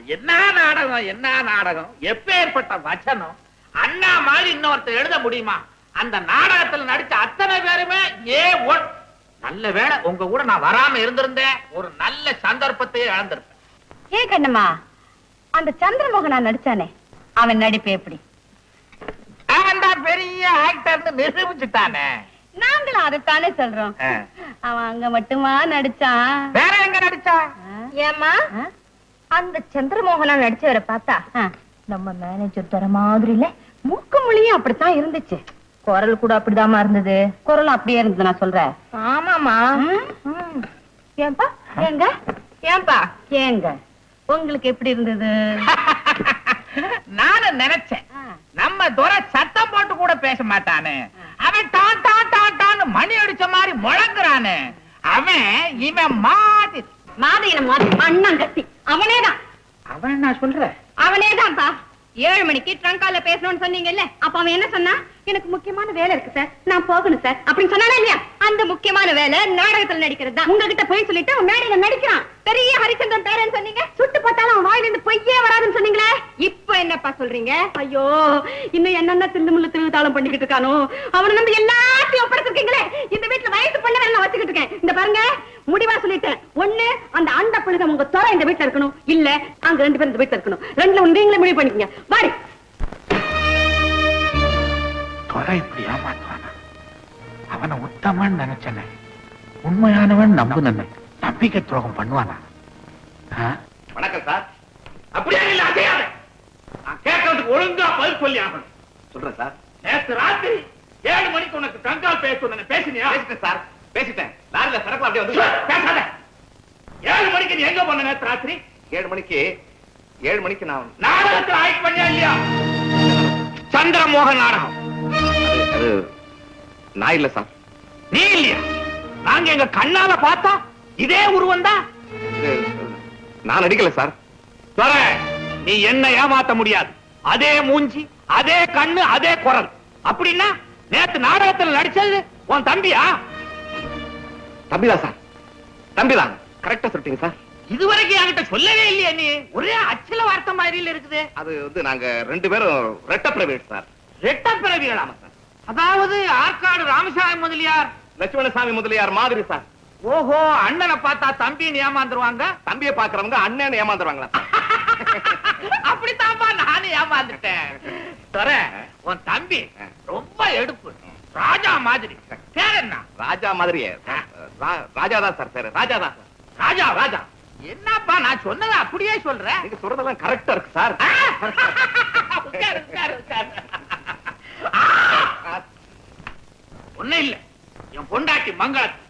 என்ன நாடகம் என்ன நாடகம் எப்பேற்பட்ட வச்சனம் அண்ணா மாதிரி இன்னொருத்தர் எழுத முடியுமா அந்த நாடகத்துல நடிச்ச அத்தனை பேருமே ஏ ஒன் நல்ல வேளை உங்க கூட நான் வராம இருந்திருந்தேன் ஒரு நல்ல சந்தர்ப்பத்தையே இழந்திருப்பேன் ஏ கண்ணம்மா அந்த சந்திரமோகனா நடிச்சானே அவன் நடிப்பு எப்படி அவன் தான் பெரிய ஆக்டர்னு நிரூபிச்சுட்டானே நாங்களும் அதைத்தானே சொல்றோம் ஆ. அவன் அங்க மட்டுமா நடிச்சான் வேற எங்க நடிச்சா ஏமா அந்த சந்திரமோகனா நடிச்சவரை பார்த்தா நம்ம மேனேஜர் தர மாதிரி இல்ல மூக்கு மொழியும் அப்படித்தான் இருந்துச்சு குரல் கூட அப்படிதாம்மா இருந்தது குரலும் அப்படியே இருந்தது நான் சொல்றேன் ஆமாமா ம். ஏன்பா ஏங்க ஏன்பா ஏங்க உங்களுக்கு எப்படி இருந்தது நானும் நினைச்சேன் நம்ம துரை சத்தம் போட்டு கூட பேச மாட்டானே அவன் டான் டான் டான் டான்னு மணி அடிச்ச மாதிரி முழங்குறானே அவன் இவன் மாதிரி மாதிரின மாதிரி அண்ணாங்கத்தி அவனேதான் அவன் நான் சொல்றேன் அவனேதான்ப்பா ஏழு மணிக்கு ட்ரங்கால பேசணும்னு சொன்னீங்கல்ல அப்ப அவன் என்ன சொன்னா எனக்கு முக்கியமான வேலை இருக்கு சார் நான் போகணும் சார் அப்படின்னு சொன்னானா இல்லையா அந்த முக்கியமான வேலை நாடகத்துல நடிக்கிறது தான் உங்ககிட்ட போய் சொல்லிட்டு அவன் மேடையில நடிக்கிறான் பெரிய ஹரிச்சந்திரன் பேரன்னு சொன்னீங்க சுட்டு பார்த்தாலும் அவன் வாயில இருந்து பொய்யே வராதுன்னு சொன்னீங்களே இப்போ என்னப்பா சொல்றீங்க ஐயோ இன்னும் என்னென்ன தில்லுமுள்ளு திருவிழாலும் பண்ணிக்கிட்டு இருக்கானோ அவனை நம்பி எல்லாத்தையும் ஒப்படைச்சிருக்கீங்களே இந்த வீட்டுல வயசு பண்ண நான் வச்சுக்கிட்டு இருக்கேன் இந்த பாருங்க முடிவா சொல்லிட்டேன் ஒண்ணு அந்த அண்ட புழுகம் உங்க துறை இந்த வீட்டுல இருக்கணும் இல்ல அங்க ரெண்டு பேரும் இந்த வீட்டுல இருக்கணும் ரெண்டுல ஒண்ணு நீங்களே முடிவு பண்ணிக்கங்க வாடி துறை இப்படி ஏமாத்துவானா அவனை உத்தமன் நினைச்சனே உண்மையானவன் நம்புனே நம்பிக்கை துரோகம் பண்ணுவானா ஆ? வணக்கம் சார் அப்படியே இல்ல அசையாத நான் கேட்கறதுக்கு ஒழுங்கா பதில் சொல்லி ஆகணும் சொல்றேன் சார் நேத்து ராத்திரி ஏழு மணிக்கு உனக்கு தங்கால் பேசணும் பேசினியா பேசிட்டேன் சார் பேசிட்டேன் லாரில சரக்குல அப்படியே வந்து பேசாத ஏழு மணிக்கு நீ எங்க போன நேத்து ராத்திரி ஏழு மணிக்கு ஏழு மணிக்கு நான் நாடகத்துல ஆக்ட் பண்ணியா இல்லையா சந்திரமோகன் நாடகம் அது- அது நான் இல்ல சார் நீ இல்லையா நாங்க எங்க கண்ணால பார்த்தா இதே உருவம் தான் இது, நான் நடிக்கல சார் நீ என்ன ஏமாத்த முடியாது அதே மூஞ்சி அதே கண்ணு அதே குரல் அப்படின்னா நேத்து நாடகத்துல நடிச்சது உன் தம்பியா தம்பிதான் சார் தம்பிதான் கரெக்டா சொல்லிட்டீங்க சார் இதுவரைக்கும் என்கிட்ட சொல்லவே இல்லையா நீ ஒரே அச்சல வார்த்தை மாதிரில இருக்குது அது வந்து நாங்க ரெண்டு பேரும் ரெட்ட பிரைவேட் சார் ரெட்ட பிறவிகளாம சார் அதாவது ஆற்காடு ராமசாமி முதலியார் லட்சுமணசாமி முதலியார் மாதிரி சார் ஓஹோ அண்ணனை பார்த்தா தம்பின்னு ஏமாந்துருவாங்க தம்பியை பாக்குறவங்க அண்ணன் ஏமாந்துருவாங்களா அப்படித்தான்ப்பா நானும் ஏமாந்துட்டேன் தர உன் தம்பி ரொம்ப எடுப்பு ராஜா மாதிரி பேர் என்ன ராஜா மாதிரியே ரா- ராஜா தான் சார் பேரு ராஜா தான் சார் ராஜா ராஜா என்னப்பா நான் சொன்னதை அப்படியே சொல்றேன் நீங்க சொல்றதெல்லாம் கரெக்டா இருக்கு சார் உட்காரு, உட்காரு, உட்காரு. ஆ! ஒண்ணும் இல்ல என் பொண்டாட்டி மங்கள